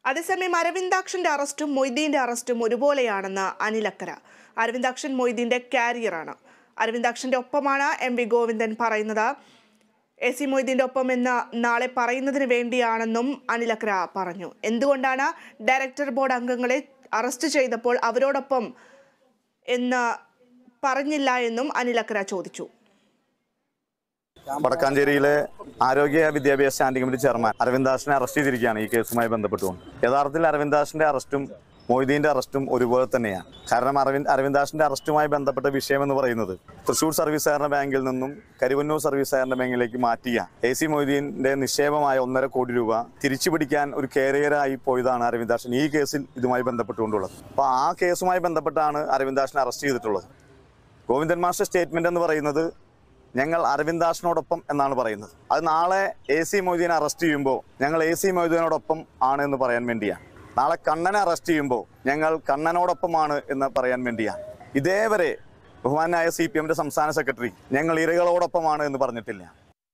അതേസമയം അരവിന്ദാക്ഷന്റെ അറസ്റ്റും മൊയ്തീന്റെ അറസ്റ്റും ഒരുപോലെയാണെന്ന് അനിലക്കര അരവിന്ദാക്ഷൻ മൊയ്തീന്റെ കാരിയറാണ് അരവിന്ദാക്ഷന്റെ ഒപ്പമാണ് M V Govindan പറയുന്നത് എ സി മൊയ്തീന്റെ ഒപ്പം എന്ന് നാളെ പറയുന്നതിന് വേണ്ടിയാണെന്നും അനിലക്കര പറഞ്ഞു എന്തുകൊണ്ടാണ് ഡയറക്ടർ ബോർഡ് അംഗങ്ങളെ അറസ്റ്റ് ചെയ്തപ്പോൾ അവരോടൊപ്പം എന്ന് പറഞ്ഞില്ല എന്നും അനിലക്കര ചോദിച്ചു വടക്കാഞ്ചേരിയിലെ ആരോഗ്യ വിദ്യാഭ്യാസ സ്റ്റാൻഡിംഗ് കമ്മിറ്റി ചെയർമാൻ അരവിന്ദാസിനെ അറസ്റ്റ് ചെയ്തിരിക്കുകയാണ് ഈ കേസുമായി ബന്ധപ്പെട്ടുകൊണ്ട് യഥാർത്ഥത്തിൽ അരവിന്ദാസിന്റെ അറസ്റ്റും മൊയ്തീന്റെ അറസ്റ്റും ഒരുപോലെ തന്നെയാണ് കാരണം അരവിന്ദ് അരവിന്ദാസിന്റെ അറസ്റ്റുമായി ബന്ധപ്പെട്ട വിഷയം എന്ന് പറയുന്നത് തൃശൂർ സർവീസ് സഹകരണ ബാങ്കിൽ നിന്നും കരുവന്നൂർ സർവീസ് സഹകരണ ബാങ്കിലേക്ക് മാറ്റിയ എ സി മൊയ്തീന്റെ നിക്ഷേപമായ ഒന്നര കോടി രൂപ തിരിച്ചു പിടിക്കാൻ ഒരു കാരിയറായി പോയതാണ് അരവിന്ദാഷൻ ഈ കേസിൽ ഇതുമായി ബന്ധപ്പെട്ടുകൊണ്ടുള്ളത് അപ്പോൾ ആ കേസുമായി ബന്ധപ്പെട്ടാണ് അരവിന്ദാസിനെ അറസ്റ്റ് ചെയ്തിട്ടുള്ളത് ഗോവിന്ദൻ മാസ്റ്റർ സ്റ്റേറ്റ്മെന്റ് എന്ന് പറയുന്നത് ഞങ്ങൾ അരവിന്ദാസിനോടൊപ്പം എന്നാണ് പറയുന്നത് അത് നാളെ എ സി മൊയ്തീനെ അറസ്റ്റ് ചെയ്യുമ്പോൾ ഞങ്ങൾ എ സി മൊയ്തീനോടൊപ്പം ആണ് എന്ന് പറയാൻ വേണ്ടിയാണ് നാളെ കണ്ണനെ അറസ്റ്റ് ചെയ്യുമ്പോൾ ഞങ്ങൾ കണ്ണനോടൊപ്പമാണ് എന്ന് പറയാൻ വേണ്ടിയാണ് ഇതേവരെ ബഹുമാനായ സി പി എമ്മിന്റെ സംസ്ഥാന സെക്രട്ടറി ഞങ്ങൾ ഇരകളോടൊപ്പമാണ് എന്ന് പറഞ്ഞിട്ടില്ല